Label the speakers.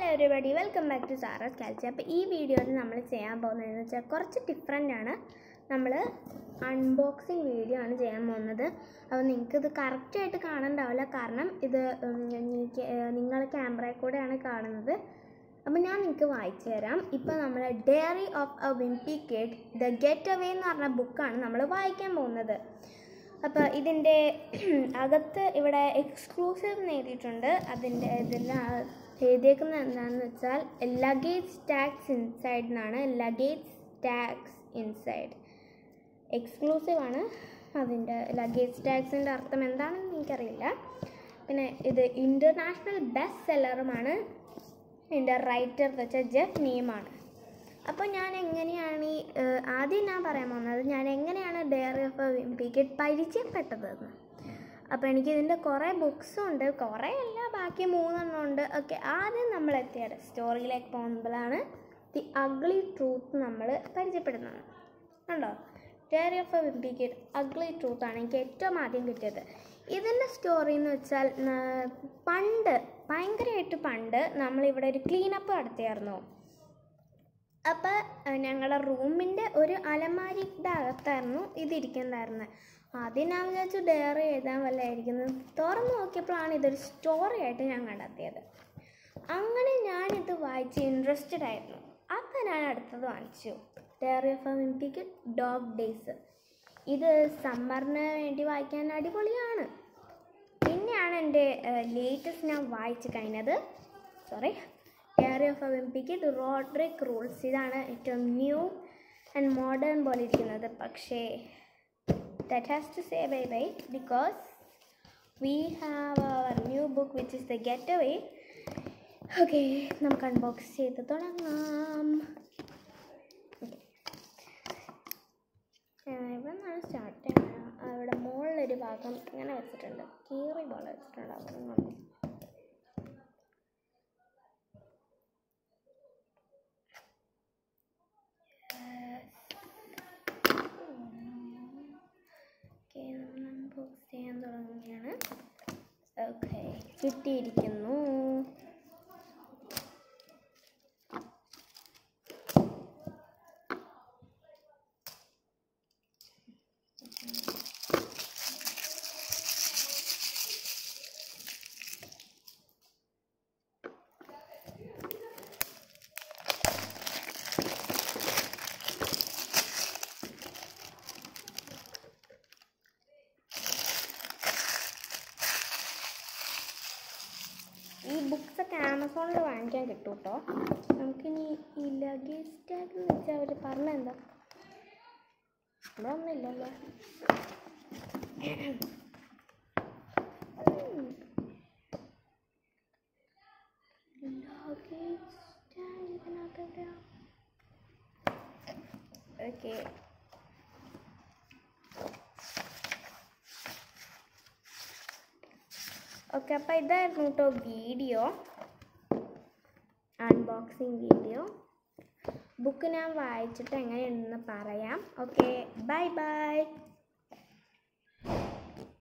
Speaker 1: Everybody welcome back to Sara's കാൽച്ചി അപ്പോൾ ഈ വീഡിയോയിൽ നമ്മൾ ചെയ്യാൻ പോകുന്നതെന്ന് വെച്ചാൽ കുറച്ച് ഡിഫറെൻ്റ് ആണ് നമ്മൾ അൺബോക്സിങ് വീഡിയോ ആണ് ചെയ്യാൻ പോകുന്നത് അപ്പോൾ നിങ്ങൾക്കിത് കറക്റ്റായിട്ട് കാണണ്ടാവില്ല കാരണം ഇത് ഉം, എനിക്ക്, ഏഹ്, നിങ്ങൾ ക്യാമറയിൽ കൂടെയാണ് കാണുന്നത് അപ്പോൾ ഞാൻ നിങ്ങൾക്ക് വായിച്ചു തരാം ഇപ്പോൾ നമ്മൾ diary of a wimpy kid the get away എന്ന് പറഞ്ഞ ബുക്കാണ് നമ്മൾ വായിക്കാൻ പോകുന്നത് അപ്പോൾ ഇതിൻ്റെ അകത്ത് ഇവിടെ എക്സ്ക്ലൂസീവ് എഴുതിയിട്ടുണ്ട് അതിൻ്റെ ഇതെല്ലാം എഴുതിയേക്കുന്നത് എന്താണെന്ന് വെച്ചാൽ ലഗേജ് ടാക്സ് ഇൻസൈഡ് എന്നാണ് ലഗേജ് ടാക്സ് ഇൻസൈഡ് എക്സ്ക്ലൂസീവ് ആണ് അതിൻ്റെ ലഗേജ് ടാക്സിൻ്റെ അർത്ഥം എന്താണെന്ന് എനിക്കറിയില്ല പിന്നെ ഇത് ഇൻ്റർനാഷണൽ ബെസ്റ്റ് സെല്ലറുമാണ് ഇതിൻ്റെ റൈറ്റർ എന്ന് വെച്ചാൽ ജെഫ് നീമാണ് അപ്പോൾ ഞാൻ എങ്ങനെയാണ് ഈ ഏഹ്, ആദ്യം ഞാൻ പറയാൻ പോകുന്നത് ഞാൻ എങ്ങനെയാണ് ഡയറി ഓഫ് എ വിംപിക്കറ്റ് പരിചയപ്പെട്ടതെന്ന് അപ്പോൾ എനിക്ക് ഇതിൻ്റെ കുറേ ബുക്സും ഉണ്ട് കുറേ അല്ല ബാക്കി മൂന്നെണ്ണം ഉണ്ട് ഓക്കെ ആദ്യം നമ്മൾ എത്തിയത് സ്റ്റോറിയിലേക്ക് പോകുമ്പോഴാണ് ദി അഗ്ലി ട്രൂത്ത് നമ്മൾ പരിചയപ്പെടുന്നത് കണ്ടോ diary of a wimpy kid ugly truth ആണ് എനിക്ക് ഏറ്റവും ആദ്യം കിട്ടിയത് ഇതിൻ്റെ സ്റ്റോറി എന്ന് വെച്ചാൽ ന- പണ്ട് ഭയങ്കരമായിട്ട് പണ്ട് നമ്മളിവിടെ ഒരു ക്ലീനപ്പ് നടത്തിയായിരുന്നു അപ്പോൾ ഞങ്ങളുടെ റൂമിൻ്റെ ഒരു അലമാരിയുടെ അകത്തായിരുന്നു ഇതിരിക്കുന്നതായിരുന്നത് ആദ്യം ഞാൻ വിചാരിച്ചു ഡയറി എഴുതാൻ വല്ലതായിരിക്കുന്നത് തുറന്ന് നോക്കിയപ്പോഴാണ് ഇതൊരു സ്റ്റോറി ആയിട്ട് ഞാൻ കണ്ടെത്തിയത് അങ്ങനെ ഞാനിത് വായിച്ച് ഇൻട്രസ്റ്റഡ് ആയിരുന്നു അപ്പോൾ ഞാൻ അടുത്തത് വാങ്ങിച്ചു diary of a wimpy kid dog days ഇത് സമ്മറിന് വേണ്ടി വായിക്കാൻ അടിപൊളിയാണ് പിന്നെയാണ് എൻ്റെ ലേറ്റസ്റ്റ് ഞാൻ വായിച്ച് കഴിഞ്ഞത് sorry diary of a wimpy kid Rodrick rules ഇതാണ് ഏറ്റവും ന്യൂ ആൻഡ് മോഡേൺ പോലെ ഇരിക്കുന്നത് പക്ഷേ that has to say bye bye because we have our new book which is the get away okay നമുക്ക് അൺബോക്സ് ചെയ്ത് തുടങ്ങാം Okay. ഇവിടെ നിന്നാണ് സ്റ്റാർട്ട് ചെയ്യുന്നത് അവിടെ മുകളിലൊരു ഭാഗം ഇങ്ങനെ വെച്ചിട്ടുണ്ട് കീറി പോലെ വെച്ചിട്ടുണ്ട് അവിടെ നിന്നാണ് ഓക്കെ നമ്മൾ അൺബോക്സ് ചെയ്യാൻ തുടങ്ങുകയാണ് ഓക്കെ കിട്ടിയിരിക്കുന്നു ഈ ബുക്സ് ഒക്കെ ആമസോണിൽ വാങ്ങിക്കാൻ കിട്ടും കേട്ടോ നമുക്കിനി ഈ ലഗേജ് ടാഗ് എന്ന് വെച്ചാൽ അവർ പറഞ്ഞ എന്താ ഇവിടെ ഒന്നുമില്ലല്ലോ ലഗേജ് ടാഗ് ഇതിനകത്ത് എവിടെയാ ഓക്കെ ഓക്കെ അപ്പോൾ ഇതായിരുന്നു കേട്ടോ വീഡിയോ അൺബോക്സിങ് വീഡിയോ ബുക്ക് ഞാൻ വായിച്ചിട്ട് എങ്ങനെയുണ്ടെന്ന് പറയാം ഓക്കെ ബൈ ബൈ